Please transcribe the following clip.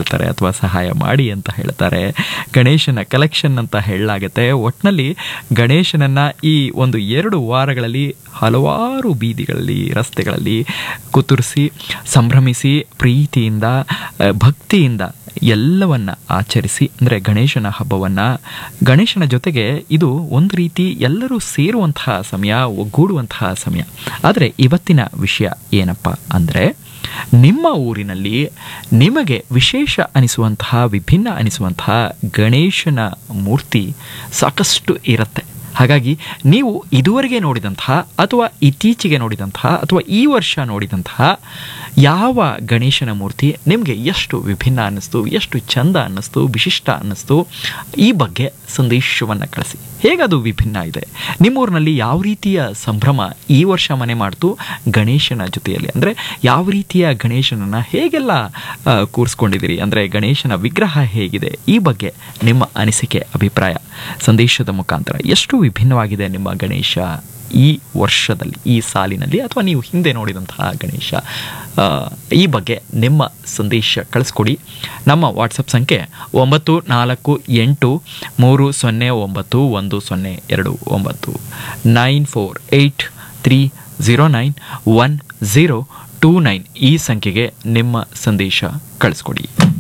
ಹೇಳ್ತಾರೆ ಅಥವಾ ಸಹಾಯ ಮಾಡಿ ಅಂತ ಹೇಳ್ತಾರೆ ಗಣೇಶನ ಕಲೆಕ್ಷನ್ ಅಂತ ಹೇಳಲಾಗುತ್ತೆ ಒಟ್ಟಿನಲ್ಲಿ ಗಣೇಶನನ್ನ ಈ ಒಂದು ಎರಡು ವಾರಗಳಲ್ಲಿ ಹಲವಾರು ಬೀದಿಗಳಲ್ಲಿ ರಸ್ತೆಗಳಲ್ಲಿ ಕುತುರಿಸಿ ಸಂಭ್ರಮಿಸಿ ಪ್ರೀತಿಯಿಂದ ಆ, ಭಕ್ತಿಯಿಂದ ಎಲ್ಲವನ್ನ ಆಚರಿಸಿ ಅಂದರೆ ಗಣೇಶನ ಹಬ್ಬವನ್ನು ಗಣೇಶನ ಜೊತೆಗೆ ಇದು ಒಂದು ರೀತಿ ಎಲ್ಲರೂ ಸೇರುವಂತಹ ಸಮಯ ಒಗ್ಗೂಡುವಂತಹ ಸಮಯ ಆದರೆ ಇವತ್ತಿನ ವಿಷಯ ಏನಪ್ಪ ಅಂದರೆ ನಿಮ್ಮ ಊರಿನಲ್ಲಿ ನಿಮಗೆ ವಿಶೇಷ ಅನಿಸುವಂತಹ ವಿಭಿನ್ನ ಅನಿಸುವಂತಹ ಗಣೇಶನ ಮೂರ್ತಿ ಸಾಕಷ್ಟು ಇರುತ್ತೆ ಹಾಗಾಗಿ ನೀವು ಇದುವರೆಗೆ ನೋಡಿದಂತಹ ಅಥವಾ ಇತ್ತೀಚೆಗೆ ನೋಡಿದಂತಹ ಅಥವಾ ಈ ವರ್ಷ ನೋಡಿದಂತಹ ಯಾವ ಗಣೇಶನ ಮೂರ್ತಿ ನಿಮಗೆ ಎಷ್ಟು ವಿಭಿನ್ನ ಅನ್ನಿಸ್ತು ಎಷ್ಟು ಚಂದ ಅನ್ನಿಸ್ತು ವಿಶಿಷ್ಟ ಅನ್ನಿಸ್ತು ಈ ಬಗ್ಗೆ ಸಂದೇಶವನ್ನು ಕಳಿಸಿ ಹೇಗದು ವಿಭಿನ್ನ ಇದೆ ನಿಮ್ಮೂರಿನಲ್ಲಿ ಯಾವ ರೀತಿಯ ಸಂಭ್ರಮ ಈ ವರ್ಷ ಮನೆ ಮಾಡ್ತು ಗಣೇಶನ ಜೊತೆಯಲ್ಲಿ ಅಂದರೆ ಯಾವ ರೀತಿಯ ಗಣೇಶನನ್ನು ಹೇಗೆಲ್ಲ ಆ, ಕೂರಿಸ್ಕೊಂಡಿದ್ದೀರಿ ಅಂದರೆ ಗಣೇಶನ ವಿಗ್ರಹ ಹೇಗಿದೆ ಈ ಬಗ್ಗೆ ನಿಮ್ಮ ಅನಿಸಿಕೆ ಅಭಿಪ್ರಾಯ ಸಂದೇಶದ ಮುಖಾಂತರ ಎಷ್ಟು ವಿಭಿನ್ನವಾಗಿದೆ ನಿಮ್ಮ ಗಣೇಶ ಈ ವರ್ಷದಲ್ಲಿ ಈ ಸಾಲಿನಲ್ಲಿ ಅಥವಾ ನೀವು ಹಿಂದೆ ನೋಡಿದಂತಹ ಗಣೇಶ ಆ, ಈ ಬಗ್ಗೆ ನಿಮ್ಮ ಸಂದೇಶ ಕಳಿಸ್ಕೊಡಿ ನಮ್ಮ ವಾಟ್ಸಪ್ ಸಂಖ್ಯೆ ಒಂಬತ್ತು ನಾಲ್ಕು ಎಂಟು ಮೂರು ಸೊನ್ನೆ ಒಂಬತ್ತು ಒಂದು ಸೊನ್ನೆ ಎರಡು ಒಂಬತ್ತು nine four eight three zero nine one zero two nine ಈ ಸಂಖ್ಯೆಗೆ ನಿಮ್ಮ ಸಂದೇಶ ಕಳಿಸ್ಕೊಡಿ